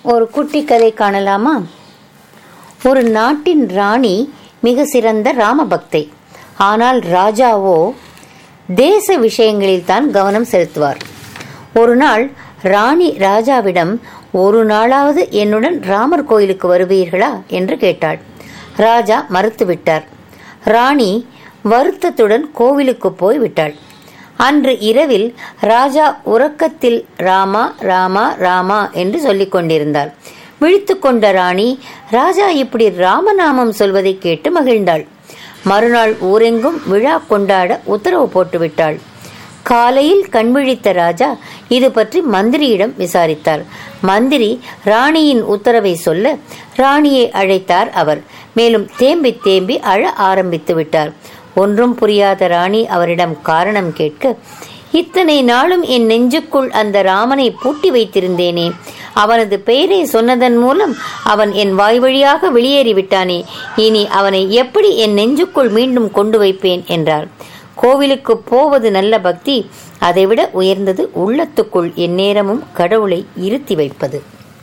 ஒரு குட்டி கதை காணலாமா ஒரு நாட்டின் ராணி மிக சிறந்த ராமபக்தை ஆனால் ராஜாவோ தேச விஷயங்களில் தான் கவனம் செலுத்துவார் ஒரு நாள் ராணி ராஜாவிடம் ஒரு நாளாவது என்னுடன் ராமர் கோயிலுக்கு வருவீர்களா என்று கேட்டாள் ராஜா மறுத்துவிட்டார் ராணி வருத்தத்துடன் கோவிலுக்கு போய் விட்டாள் அன்று இரவில் ராஜா உறக்கத்தில் ராமா ராமா ராமா என்று சொல்லிக் கொண்டிருந்தார் விழித்து கொண்ட ராணி ராஜா இப்படி ராமநாமம் சொல்வதை கேட்டு மகிழ்ந்தாள் மறுநாள் ஊரெங்கும் விழா கொண்டாட உத்தரவு போட்டுவிட்டாள் காலையில் கண்விழித்த ராஜா இது பற்றி மந்திரியிடம் விசாரித்தார் மந்திரி ராணியின் உத்தரவை சொல்ல ராணியை அழைத்தார் அவர் மேலும் தேம்பி தேம்பி அழ ஆரம்பித்து விட்டார் ஒன்றும் புரியாத ராணி அவரிடம் காரணம் கேட்க இத்தனை நாளும் என் நெஞ்சுக்குள் அந்த ராமனை பூட்டி வைத்திருந்தேனே அவனது பெயரை சொன்னதன் மூலம் அவன் என் வாய் வழியாக வெளியேறிவிட்டானே இனி அவனை எப்படி என் நெஞ்சுக்குள் மீண்டும் கொண்டு வைப்பேன் என்றார் கோவிலுக்கு போவது நல்ல பக்தி அதைவிட உயர்ந்தது உள்ளத்துக்குள் எந்நேரமும் கடவுளை இருத்தி வைப்பது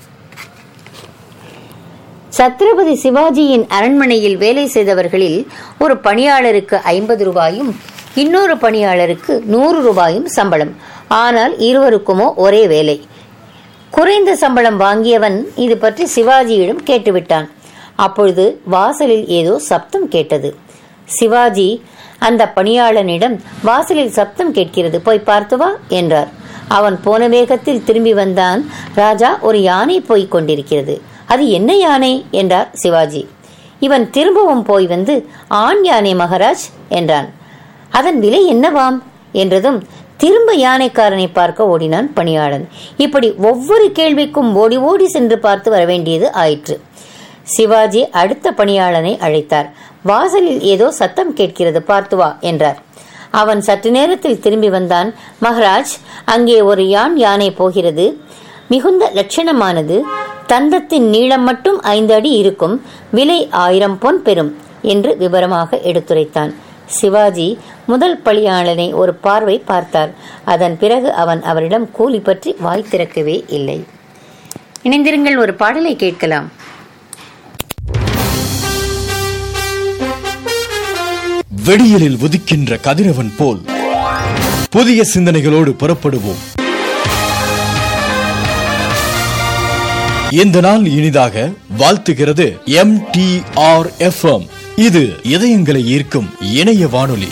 சத்ரபதி சிவாஜியின் அரண்மனையில் வேலை செய்தவர்களில் ஒரு பணியாளருக்கு ஐம்பது ரூபாயும் இன்னொரு பணியாளருக்கு நூறு ரூபாயும் சம்பளம் ஆனால் இருவருக்குமோ ஒரே வேலை குறைந்த சம்பளம் வாங்கியவன் இது பற்றி சிவாஜியிடம் கேட்டுவிட்டான் அப்பொழுது வாசலில் ஏதோ சப்தம் கேட்டது சிவாஜி அந்த பணியாளனிடம் வாசலில் சப்தம் கேட்கிறது போய் பார்த்து வா என்றார் அவன் போன வேகத்தில் திரும்பி வந்தான் ராஜா ஒரு யானை போய்க் கொண்டிருக்கிறது அது என்ன யானை என்றார் சிவாஜி இவன் திரும்பவும் போய் வந்து ஆண் யானை மகாராஜ் என்றான் அதன் விலை என்னவாம் என்றதும் திரும்ப யானைக்காரனை பார்க்க ஓடினான் பணியாளன் இப்படி ஒவ்வொரு கேள்விக்கும் ஓடி ஓடி சென்று பார்த்து வர வேண்டியது ஆயிற்று சிவாஜி அடுத்த பணியாளனை அழைத்தார் வாசலில் ஏதோ சத்தம் கேட்கிறது பார்த்து வா என்றார் அவன் சற்று நேரத்தில் திரும்பி வந்தான் மகராஜ் அங்கே ஒரு யான் யானை போகிறது மிகுந்த லட்சணமானது தந்தத்தின் நீளம் மட்டும் ஐந்து அடி இருக்கும் விலை ஆயிரம் பொன் பெறும் என்று விவரமாக எடுத்துரைத்தான் சிவாஜி முதல் பணியாளனை ஒரு பார்வை பார்த்தார் அதன் பிறகு அவன் அவரிடம் கூலி பற்றி வாய் திறக்கவே இல்லை இணைந்திருங்கள் ஒரு பாடலை கேட்கலாம் வெடியலில் உதிக்கின்ற கதிரவன் போல் புதிய சிந்தனைகளோடு புறப்படுவோம் இந்த நாள் இனிதாக வாழ்த்துகிறது எம் டி ஆர் எஃப் இது இதயங்களை ஈர்க்கும் இணைய வானொலி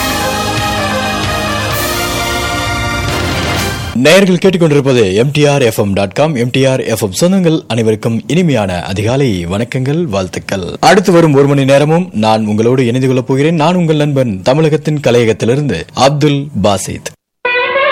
நேயர்கள் கேட்டுக்கொண்டிருப்பது MTR FM dot com MTR FM சொந்தங்கள் அனைவருக்கும் இனிமையான அதிகாலை வணக்கங்கள் வாழ்த்துக்கள் அடுத்து வரும் ஒரு மணி நேரமும் நான் உங்களோடு இணைந்து கொள்ளப் போகிறேன் நான் உங்கள் நண்பன் தமிழகத்தின் கலையகத்திலிருந்து அப்துல் பாசித்